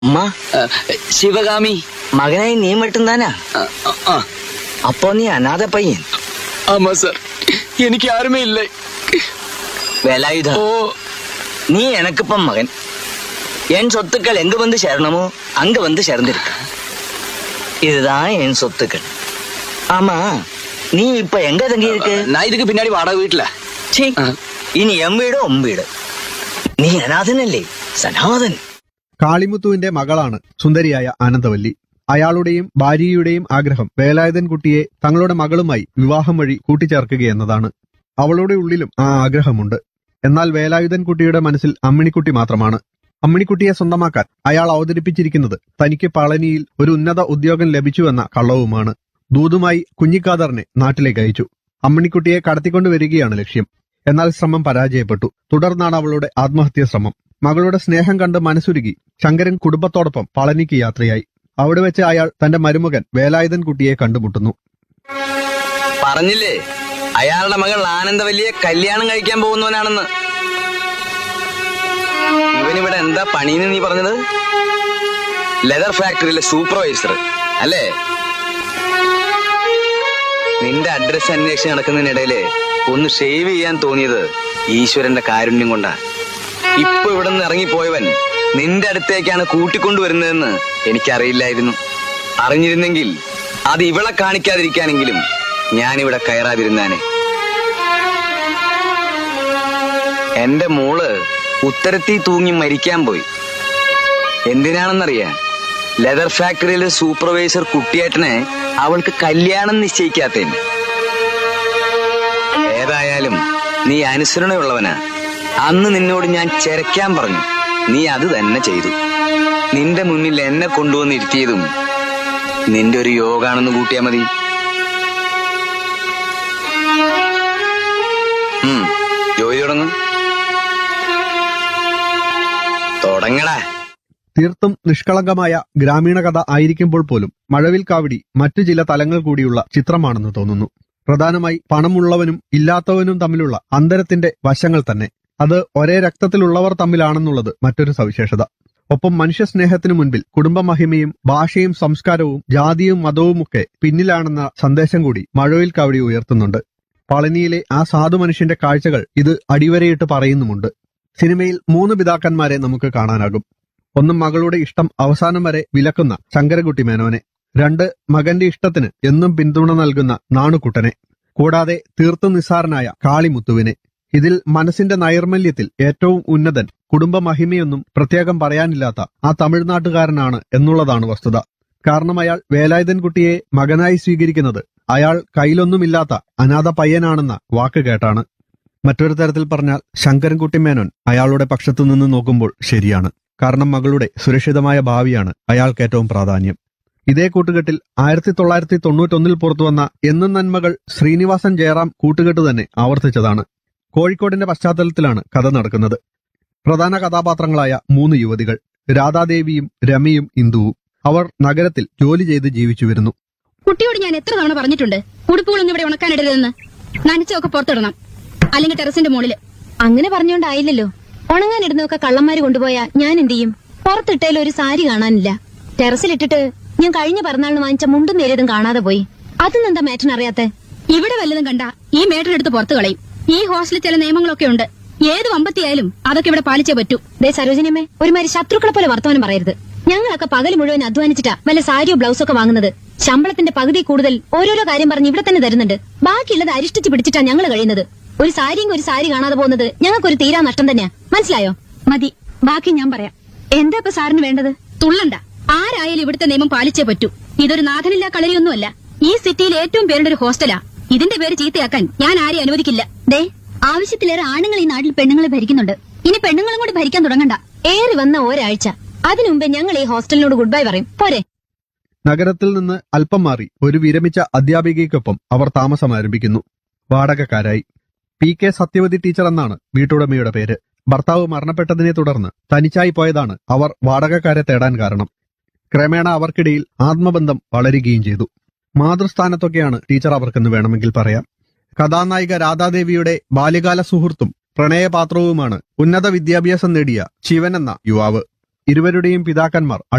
அம்மா ആ, ശിവകാമി மகனை நீ மட்டும்தானா ആ, ആ, ആ. அப்போ நீ அநாத பையன் ஆமா சார் எனக்கு யாருமே இல்லை வேலாயுதா ஓ நீ எனக்கு இப்ப மகன் என் சொத்துக்கள் எங்க வந்து சேரணுமோ அங்க வந்து சேர்ந்திருக்கு இதுதான் என் சொத்துக்கள் ஆமா நீ இப்ப எங்க தங்கி இருக்கு நான் இதுக்கு பின்னாடி வாடகை வீட்டுல சீ, ஆ. இனி எம் வீடு உம் വീട് നീ അനാഥനല്ലേ സനാതൻ കാളിമുത്തുവിന്റെ മകളാണ് സുന്ദരിയായ ആനന്ദവല്ലി അയാളുടെയും ഭാര്യയുടെയും ആഗ്രഹം വേലായുധൻ കുട്ടിയെ തങ്ങളുടെ മകളുമായി വിവാഹം വഴി കൂട്ടിച്ചേർക്കുകയെന്നതാണ് അവളുടെ ഉള്ളിലും ആ ആഗ്രഹമുണ്ട് എന്നാൽ വേലായുധൻ കുട്ടിയുടെ മനസ്സിൽ അമ്മിണിക്കുട്ടി മാത്രമാണ് അമ്മിണിക്കുട്ടിയെ സ്വന്തമാക്കാൻ അയാൾ അവതരിപ്പിച്ചിരിക്കുന്നത് തനിക്ക് പളനിയിൽ ഒരു ഉന്നത ഉദ്യോഗം ലഭിച്ചുവെന്ന കള്ളവുമാണ് ദൂതുമായി കുഞ്ഞിക്കാദറിനെ നാട്ടിലേക്ക് അയച്ചു അമ്മിണിക്കുട്ടിയെ കടത്തിക്കൊണ്ടുവരികയാണ് ലക്ഷ്യം എന്നാൽ ശ്രമം പരാജയപ്പെട്ടു തുടർന്നാണ് അവളുടെ ആത്മഹത്യാ ശ്രമം മകളുടെ സ്നേഹം കണ്ട് മനസ്സുരുകി ശങ്കരൻ കുടുംബത്തോടൊപ്പം പളനിക്ക് യാത്രയായി അവിടെ വെച്ച് അയാൾ തന്റെ മരുമകൻ വേലായുധൻ കുട്ടിയെ കണ്ടുമുട്ടുന്നു പറഞ്ഞില്ലേ അയാളുടെ മകൾ ആനന്ദവല്ലിയെ കല്യാണം കഴിക്കാൻ പോകുന്നവനാണെന്ന് ഇവനിവിടെ എന്താ പണിന്ന് നീ പറഞ്ഞത് ലെതർ ഫാക്ടറിയിലെ സൂപ്പർവൈസർ അല്ലേ നിന്റെ അഡ്രസ് അന്വേഷിച്ച് നടക്കുന്നതിനിടയില് ഒന്ന് ഷേവ് ചെയ്യാൻ തോന്നിയത് ഈശ്വരന്റെ കാരുണ്യം കൊണ്ടാ ഇപ്പൊ ഇവിടെ നിന്ന് ഇറങ്ങിപ്പോയവൻ നിന്റെ അടുത്തേക്കാണ് കൂട്ടിക്കൊണ്ടുവരുന്നതെന്ന് എനിക്കറിയില്ലായിരുന്നു അറിഞ്ഞിരുന്നെങ്കിൽ അത് ഇവളെ കാണിക്കാതിരിക്കാനെങ്കിലും ഞാനിവിടെ കയറാതിരുന്നാനെ എന്റെ മോള് ഉത്തരത്തിൽ തൂങ്ങി മരിക്കാൻ പോയി എന്തിനാണെന്നറിയാ ലെതർ ഫാക്ടറിയിലെ സൂപ്പർവൈസർ കുട്ടിയേട്ടനെ അവൾക്ക് കല്യാണം നിശ്ചയിക്കാത്തതിന് ഏതായാലും നീ അനുസരണയുള്ളവനാ അന്ന് നിന്നോട് ഞാൻ ചെരക്കാൻ പറഞ്ഞു നീ അത് തന്നെ ചെയ്തു നിന്റെ മുന്നിൽ എന്നെ കൊണ്ടുവന്ന് ഇരുത്തിയതും നിന്റെ ഒരു യോഗാണെന്ന് കൂട്ടിയാ മതി ഉം, ജോലി തുടങ്ങും തുടങ്ങടാ തീർത്തും നിഷ്കളങ്കമായ ഗ്രാമീണ കഥ ആയിരിക്കുമ്പോൾ പോലും മഴവിൽ കാവടി മറ്റു ചില തലങ്ങൾ കൂടിയുള്ള ചിത്രമാണെന്ന് തോന്നുന്നു പ്രധാനമായി പണമുള്ളവനും ഇല്ലാത്തവനും തമ്മിലുള്ള അന്തരത്തിന്റെ വശങ്ങൾ തന്നെ അത് ഒരേ രക്തത്തിലുള്ളവർ തമ്മിലാണെന്നുള്ളത് മറ്റൊരു സവിശേഷത ഒപ്പം മനുഷ്യസ്നേഹത്തിനു മുൻപിൽ കുടുംബമഹിമയും ഭാഷയും സംസ്കാരവും ജാതിയും മതവുമൊക്കെ പിന്നിലാണെന്ന സന്ദേശം കൂടി മഴവിൽ കാവടി ഉയർത്തുന്നുണ്ട് പളനിയിലെ ആ സാധു മനുഷ്യന്റെ കാഴ്ചകൾ ഇത് അടിവരയിട്ട് പറയുന്നുമുണ്ട് സിനിമയിൽ മൂന്ന് പിതാക്കന്മാരെ നമുക്ക് കാണാനാകും ഒന്ന് മകളുടെ ഇഷ്ടം അവസാനം വരെ വിലക്കുന്ന ശങ്കരകുട്ടി മേനോനെ രണ്ട് മകന്റെ ഇഷ്ടത്തിന് എന്നും പിന്തുണ നൽകുന്ന നാണുക്കുട്ടനെ കൂടാതെ തീർത്തും നിസ്സാരനായ കാളിമുത്തുവിനെ ഇതിൽ മനസ്സിന്റെ നൈർമല്യത്തിൽ ഏറ്റവും ഉന്നതൻ കുടുംബ മഹിമയൊന്നും പ്രത്യേകം പറയാനില്ലാത്ത ആ തമിഴ്നാട്ടുകാരനാണ് എന്നുള്ളതാണ് വസ്തുത കാരണം അയാൾ വേലായുധൻ കുട്ടിയെ മകനായി സ്വീകരിക്കുന്നത് അയാൾ കയ്യിലൊന്നുമില്ലാത്ത അനാഥ പയ്യനാണെന്ന വാക്ക് കേട്ടാണ് മറ്റൊരു തരത്തിൽ പറഞ്ഞാൽ ശങ്കരൻകുട്ടി മേനോൻ അയാളുടെ പക്ഷത്തു നിന്ന് നോക്കുമ്പോൾ ശരിയാണ് കാരണം മകളുടെ സുരക്ഷിതമായ ഭാവിയാണ് അയാൾക്ക് ഏറ്റവും പ്രാധാന്യം ഇതേ കൂട്ടുകെട്ടിൽ ആയിരത്തി തൊള്ളായിരത്തി തൊണ്ണൂറ്റൊന്നിൽ പുറത്തുവന്ന എന്നും നന്മകൾ ശ്രീനിവാസൻ ജയറാം കൂട്ടുകെട്ട് തന്നെ ആവർത്തിച്ചതാണ് കോഴിക്കോടിന്റെ പശ്ചാത്തലത്തിലാണ് കഥ നടക്കുന്നത് പ്രധാന കഥാപാത്രങ്ങളായ മൂന്ന് യുവതികൾ രാധാദേവിയും രമയും ഇന്ദുവും അവർ നഗരത്തിൽ ജോലി ചെയ്ത് ജീവിച്ചു വരുന്നു കുട്ടിയോട് ഞാൻ എത്ര തവണ പറഞ്ഞിട്ടുണ്ട് ഉടുപ്പുകളൊന്നും ഇവിടെ ഉണക്കാനിടരുതെന്ന് നനച്ചൊക്കെ പുറത്തിടണം അല്ലെങ്കിൽ ടെറസിന്റെ മുകളില് അങ്ങനെ പറഞ്ഞോണ്ടായില്ലല്ലോ ഉണങ്ങാനിടുന്നൊക്കെ കള്ളന്മാര് കൊണ്ടുപോയാ ഞാൻ എന്ത് ചെയ്യും പുറത്തിട്ടേലും ഒരു സാരി കാണാനില്ല ടെറസിലിട്ടിട്ട് ഞാൻ കഴിഞ്ഞ പിറന്നാളിന് വാങ്ങിച്ച മുണ്ടും നേരിയതും കാണാതെ പോയി അതൊന്നും എന്താ മാറ്റിന് അറിയാത്തെ ഇവിടെ വല്ലതും കണ്ട ഈ മേട്ടനെടുത്ത് പുറത്തു കളയും ഈ ഹോസ്റ്റലിൽ ചില നിയമങ്ങളൊക്കെ ഉണ്ട് ഏത് വമ്പത്തിയായാലും അതൊക്കെ ഇവിടെ പാലിച്ചേ പറ്റൂ ദേ സരോജിനിയമ്മേ ഒരുമാതിരി ശത്രുക്കളെ പോലെ വർത്തമാനം പറയരുത് ഞങ്ങളൊക്കെ പകൽ മുഴുവൻ അധ്വാനിച്ചിട്ടാ വല്ല സാരിയോ ബ്ലൗസോ ഒക്കെ വാങ്ങുന്നത് ശമ്പളത്തിന്റെ പകുതി കൂടുതൽ ഓരോരോ കാര്യം പറഞ്ഞ് ഇവിടെ തന്നെ തരുന്നുണ്ട് ബാക്കിയുള്ളത് അരിഷ്ടിച്ച് പിടിച്ചിട്ടാ ഞങ്ങൾ കഴിയുന്നത് ഒരു സാരിയും ഒരു സാരി കാണാതെ പോകുന്നത് ഞങ്ങൾക്കൊരു തീരാ നഷ്ടം തന്നെയാ മനസ്സിലായോ മതി ബാക്കി ഞാൻ പറയാം എന്താ ഇപ്പൊ സാറിന് വേണ്ടത് തുള്ളണ്ട ആരായാലും ഇവിടുത്തെ നിയമം പാലിച്ചേ പറ്റൂ ഇതൊരു നാഥനില്ലാ കളരിയൊന്നുമല്ല ഈ സിറ്റിയിൽ ഏറ്റവും പേരുടെ ഒരു ഹോസ്റ്റലാ ഇതിന്റെ പേര് ചീത്തയാക്കാൻ ഞാൻ ആരെയും അനുവദിക്കില്ല ദേ ആവശ്യത്തിലേറെ ആണുങ്ങൾ ഈ നാട്ടിൽ പെണ്ണുങ്ങളെ ഭരിക്കുന്നുണ്ട് ഇനി പെണ്ണുങ്ങളും കൂടി ഭരിക്കാൻ തുടങ്ങണ്ട ഏറി വന്ന ഒരാഴ്ച അതിനുമുമ്പേ ഞങ്ങൾ ഈ ഹോസ്റ്റലിനോട് ഗുഡ് ബൈ പറയും പോരെ നഗരത്തിൽ നിന്ന് അല്പം മാറി ഒരു വിരമിച്ച അധ്യാപികയ്ക്കൊപ്പം അവർ താമസം ആരംഭിക്കുന്നു വാടകക്കാരായി പി കെ സത്യവതി ടീച്ചർ എന്നാണ് വീട്ടുടമയുടെ പേര് ഭർത്താവ് മരണപ്പെട്ടതിനെ തുടർന്ന് തനിച്ചായി പോയതാണ് അവർ വാടകക്കാരെ തേടാൻ കാരണം ക്രമേണ അവർക്കിടയിൽ ആത്മബന്ധം വളരുകയും ചെയ്തു മാതൃസ്ഥാനത്തൊക്കെയാണ് ടീച്ചർ അവർക്കെന്ന് വേണമെങ്കിൽ പറയാം കഥാനായിക രാധാദേവിയുടെ ബാല്യകാല സുഹൃത്തും പ്രണയപാത്രവുമാണ് ഉന്നത വിദ്യാഭ്യാസം നേടിയ ശിവൻ എന്ന യുവാവ് ഇരുവരുടെയും പിതാക്കന്മാർ